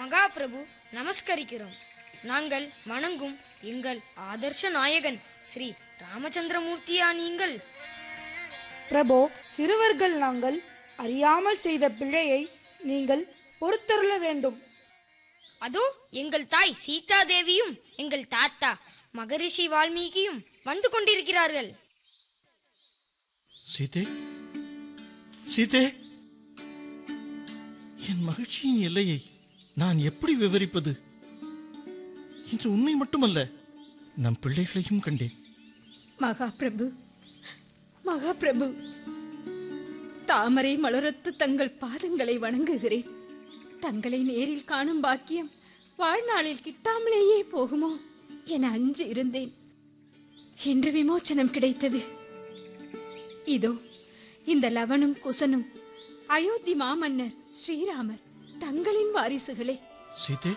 மகாபிரபு நமஸ்கரிக்கிறோம் நாங்கள் வணங்கும் எங்கள் ஆதர்ஷ நாயகன் ஸ்ரீ ராமச்சந்திரமூர்த்தியா நீங்கள் பிரபோ சிறுவர்கள் நாங்கள் அறியாமல் செய்த பிழையை நீங்கள் பொறுத்தருள வேண்டும் அதோ எங்கள் தாய் சீதா தேவியும் எங்கள் தாத்தா மகரிஷி வால்மீகியும் வந்து கொண்டிருக்கிறார்கள் சீதே சீதே என் மகிழ்ச்சியின் எல்லையை நான் எப்படி விவரிப்பது இன்று உண்மை மட்டுமல்ல நம் பிள்ளைகளையும் கண்டேன் மகாபிரபு மகாபிரபு தாமரை மலரத்து தங்கள் பாதங்களை வணங்குகிறேன் தங்களை நேரில் காணும் பாக்கியம் வாழ்நாளில் கிட்டாமலேயே போகுமோ என அஞ்சு இருந்தேன் இன்று விமோச்சனம் கிடைத்தது இதோ இந்த லவனும் குசனும் அயோத்தி மாமன்னர் ஸ்ரீராமர் தங்களின் வாரிசுகளே சீதே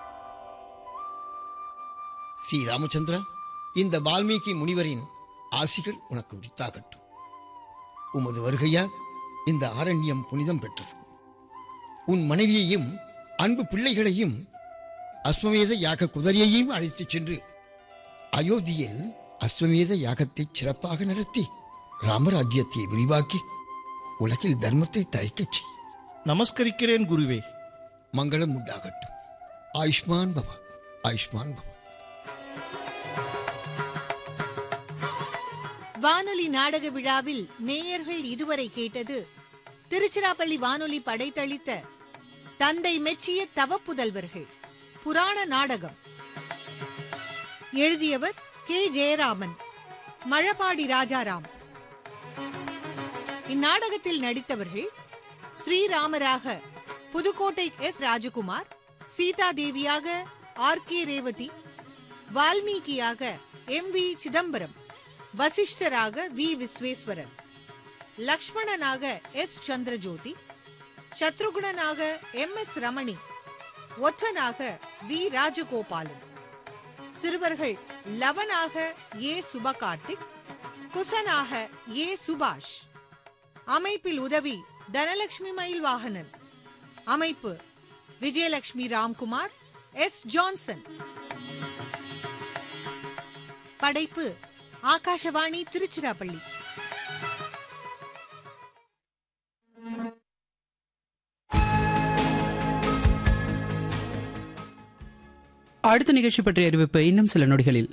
ஸ்ரீ ராமச்சந்திரா இந்த வால்மீகி முனிவரின் ஆசிகள் உனக்கு உரித்தாகட்டும் உமது வருகையால் இந்த ஆரண்யம் புனிதம் பெற்றது உன் மனைவியையும் அன்பு பிள்ளைகளையும் அஸ்வமேத யாக குதிரையையும் அழைத்துச் சென்று அயோத்தியில் அஸ்வமேத யாகத்தை சிறப்பாக நடத்தி ராமராஜ்யத்தை விரிவாக்கி உலகில் தர்மத்தை தழைக்கச் செய் நமஸ்கரிக்கிறேன் குருவே மங்களம் உண்டாகட்டும் ஆயுஷ்மான் பவா ஆயுஷ்மான் பவா வானொலி நாடக விழாவில் நேயர்கள் இதுவரை கேட்டது திருச்சிராப்பள்ளி வானொலி படைத்தளித்த தந்தை மெச்சிய தவப்புதல்வர்கள் புராண நாடகம் எழுதியவர் கே ஜெயராமன் மழபாடி ராஜாராம் இந்நாடகத்தில் நடித்தவர்கள் ஸ்ரீராமராக புதுக்கோட்டை எஸ் ராஜகுமார் சீதா தேவியாக ஆர் கே ரேவதி வால்மீகியாக எம் வி சிதம்பரம் வசிஷ்டராக வி விஸ்வேஸ்வரன் லக்ஷ்மணனாக எஸ் சந்திரஜோதி சத்ருகுணனாக எம் எஸ் ரமணி ஒற்றனாக வி ராஜகோபாலன் சிறுவர்கள் லவனாக ஏ சுபகார்த்திக் குசனாக ஏ சுபாஷ் அமைப்பில் உதவி தனலட்சுமி மயில் வாகனன் அமைப்பு விஜயலட்சுமி ராம்குமார் எஸ் ஜான்சன் படைப்பு ஆகாஷவாணி திருச்சிராப்பள்ளி அடுத்த நிகழ்ச்சி பற்றிய அறிவிப்பு இன்னும் சில நொடிகளில்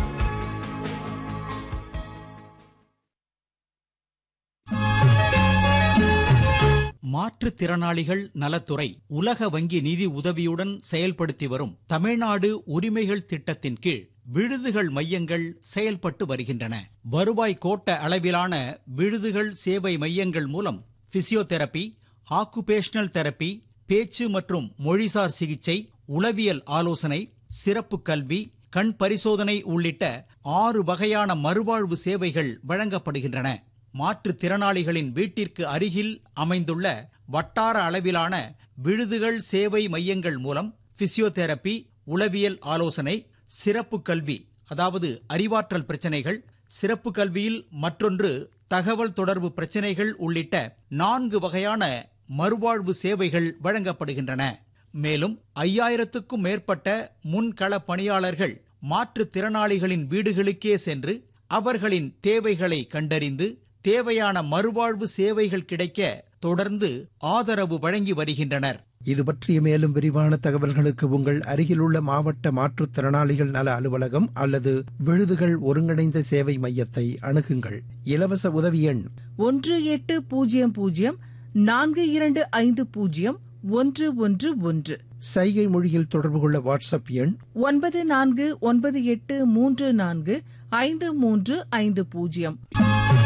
மாற்றுத்திறனாளிகள் நலத்துறை உலக வங்கி நிதி உதவியுடன் செயல்படுத்தி வரும் தமிழ்நாடு உரிமைகள் திட்டத்தின் கீழ் விடுதிகள் மையங்கள் செயல்பட்டு வருகின்றன வருவாய் கோட்ட அளவிலான விடுதிகள் சேவை மையங்கள் மூலம் பிசியோதெரபி ஆக்குபேஷனல் தெரபி பேச்சு மற்றும் மொழிசார் சிகிச்சை உளவியல் ஆலோசனை சிறப்பு கல்வி கண் பரிசோதனை உள்ளிட்ட ஆறு வகையான மறுவாழ்வு சேவைகள் வழங்கப்படுகின்றன மாற்றுத்திறனாளிகளின் வீட்டிற்கு அருகில் அமைந்துள்ள வட்டார அளவிலான விடுதிகள் சேவை மையங்கள் மூலம் பிசியோதெரபி உளவியல் ஆலோசனை சிறப்பு கல்வி அதாவது அறிவாற்றல் பிரச்சனைகள் சிறப்பு கல்வியில் மற்றொன்று தகவல் தொடர்பு பிரச்சனைகள் உள்ளிட்ட நான்கு வகையான மறுவாழ்வு சேவைகள் வழங்கப்படுகின்றன மேலும் ஐயாயிரத்துக்கும் மேற்பட்ட முன்கள பணியாளர்கள் மாற்றுத்திறனாளிகளின் வீடுகளுக்கே சென்று அவர்களின் தேவைகளை கண்டறிந்து தேவையான மறுவாழ்வு சேவைகள் கிடைக்க தொடர்ந்து ஆதரவு வழங்கி வருகின்றனர் இது பற்றிய மேலும் விரிவான தகவல்களுக்கு உங்கள் அருகிலுள்ள மாவட்ட மாற்றுத்திறனாளிகள் நல அலுவலகம் அல்லது விழுதுகள் ஒருங்கிணைந்த சேவை மையத்தை அணுகுங்கள் இலவச உதவி எண் ஒன்று எட்டு பூஜ்ஜியம் பூஜ்ஜியம் நான்கு இரண்டு ஐந்து பூஜ்ஜியம் ஒன்று ஒன்று ஒன்று சைகை மொழியில் தொடர்பு கொள்ள வாட்ஸ்அப் எண் ஒன்பது நான்கு ஒன்பது எட்டு மூன்று நான்கு ஐந்து மூன்று ஐந்து பூஜ்ஜியம்